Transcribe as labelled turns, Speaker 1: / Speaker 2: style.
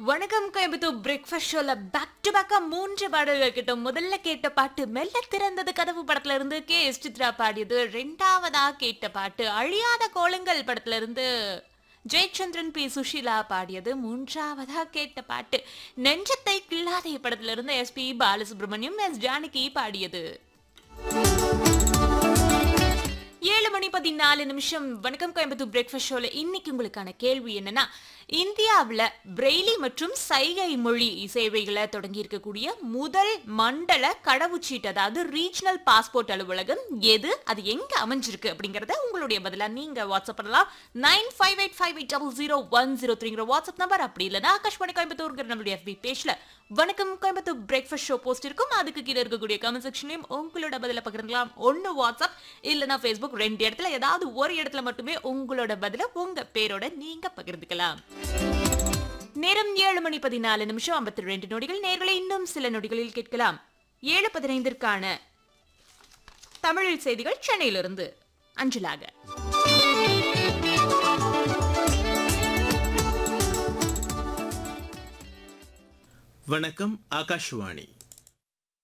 Speaker 1: வணக்கம் கோயம்புத்தூர் பிரேக்ஃபாஸ்ட் ஷோல back to back மூன்று பாடல்கள் கிட்ட முதல்ல கேட்ட பாட்டு மெல்ல திறந்தது கதவு படத்துல இருந்து கே எஸ் சித்ரா பாடியது ரெண்டாவதா கேட்ட பாட்டு அழியாத கோலங்கள் படத்துல இருந்து ஜெயச்சந்திரன் பி சுஷீலா பாடியது மூன்றாவதா கேட்ட பாட்டு நெஞ்சத்தை கில்லாதே படத்துல இருந்து S P Balasubramaniam S Janaki பாடியது ஏழு மணி பதினாலு நிமிஷம் வணக்கம் கோயம்புத்தூர் பிரேக்ஃபாஸ்ட் ஷோல இன்னைக்கு உங்களுக்கான கேள்வி என்னன்னா இந்தியாவில் பிரெய்லி மற்றும் சைகை மொழி சேவைகளை தொடங்கி இருக்கக்கூடிய முதல் மண்டல கடவுச்சீட்டு அதாவது ரீஜனல் பாஸ்போர்ட் அலுவலகம் எது அது எங்க அமைஞ்சிருக்கு அப்படிங்கறத உங்களுடைய பதிலா நீங்க வாட்ஸ்அப் பண்ணலாம் nine five eight five eight double zero one zero த்ரீங்கிற வாட்ஸ்அப் நம்பர் அப்படி இல்லைன்னா ஆகாஷ்வாணி கோயம்புத்தூர்ங்கிற நம்மளுடைய FB பேஜ்ல வணக்கம் கோயம்புத்தூர் பிரேக்ஃபாஸ்ட் ஷோ போஸ்ட் இருக்கும் அதுக்கு கீழே இருக்கக்கூடிய கமெண்ட் செக்ஷன்லயும் உங்களோட பதில பகிர்ந்துக்கலாம் ஒன்னு வாட்ஸ்அப் இல்லைன்னா ஃபேஸ்புக் ரெண்டு இடத்துல ஏதாவது ஒரு இடத்துல மட்டுமே உங்களோட பதில உங்க பேரோட நீங்க பகிர்ந்துக்கலாம் நேரம் ஏழு மணி பதினாலு நிமிஷம் ஐம்பத்தி ரெண்டு நொடிகள் நேர்களை இன்னும் சில நொடிகளில் கேட்கலாம் ஏழு பதினைந்திற்கான தமிழில் செய்திகள் சென்னையிலிருந்து அஞ்சலாக
Speaker 2: வணக்கம் ஆகாஷ்வாணி